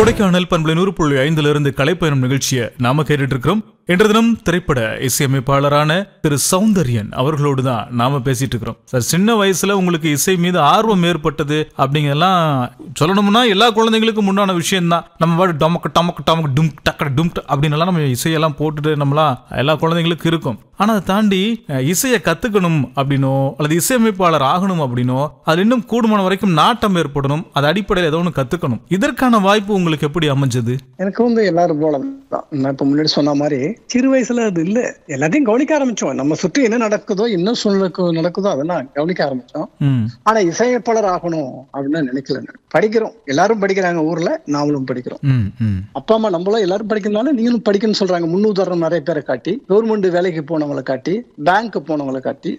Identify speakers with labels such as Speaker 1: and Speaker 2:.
Speaker 1: கொடைக்கானல் பண்பலை நூறு புள்ளி ஐந்துல இருந்து கலைப்பயணம் நிகழ்ச்சியை நாம கேட்டுட்டு இருக்கிறோம் இன்று தினம் திரைப்பட இசையமைப்பாளரான திரு சௌந்தர்யன் அவர்களோடு தான் நாம பேசிட்டு இருக்கிறோம் சார் சின்ன வயசுல உங்களுக்கு இசை மீது ஆர்வம் ஏற்பட்டது அப்படிங்கெல்லாம் சொல்லணும்னா எல்லா குழந்தைங்களுக்கும் உண்டான விஷயம் தான் நம்ம பாட்டு டமக்கு டமக்கு டமக்கு டும் டக்கட டும் அப்படின்னு எல்லாம் நம்ம இசையெல்லாம் போட்டுட்டு நம்மளாம் எல்லா குழந்தைங்களுக்கும் இருக்கும் ஆனா அதை தாண்டி அஹ், இசையை கத்துக்கணும் அப்படின்னோ அல்லது இசையமைப்பாளர் ஆகணும் அப்படின்னோ அது இன்னும் கூடுமான வரைக்கும் நாட்டம் ஏற்படணும் அது அடிப்படையில் ஏதோ ஒன்று கத்துக்கணும் இதற்கான வாய்ப்பு உங்களுக்கு எப்படி அமைஞ்சது
Speaker 2: எனக்கு வந்து எல்லாரும் போல தான் நான் இப்ப முன்னாடி சொன்ன மாதிரி சிறு வயசுல அது இல்ல எல்லாத்தையும் கவனிக்க ஆரம்பிச்சோம் நம்ம சுற்றி என்ன நடக்குதோ என்ன சூழ்நிலை நடக்குதோ அதெல்லாம் கவனிக்க ஆரம்பிச்சோம்
Speaker 1: ம்
Speaker 2: ஆனா இசையமைப்பாளர் ஆகணும் அப்படின்னு நினைக்கல நான். படிக்கிறோம் எல்லாரும் படிக்கிறாங்க ஊர்ல நாமளும் படிக்கிறோம்
Speaker 1: ம் ம்
Speaker 2: அப்பா அம்மா நம்மளும் எல்லாரும் படிக்கிறதுனால நீங்களும் படிக்கணும்னு சொல்றாங்க முன்னுதாரணம் நிறைய பேரை காட்டி கவர்மெண்ட் வேலைக்கு போனவங்களை காட்டி பேங்க் போனவங்களை காட்டி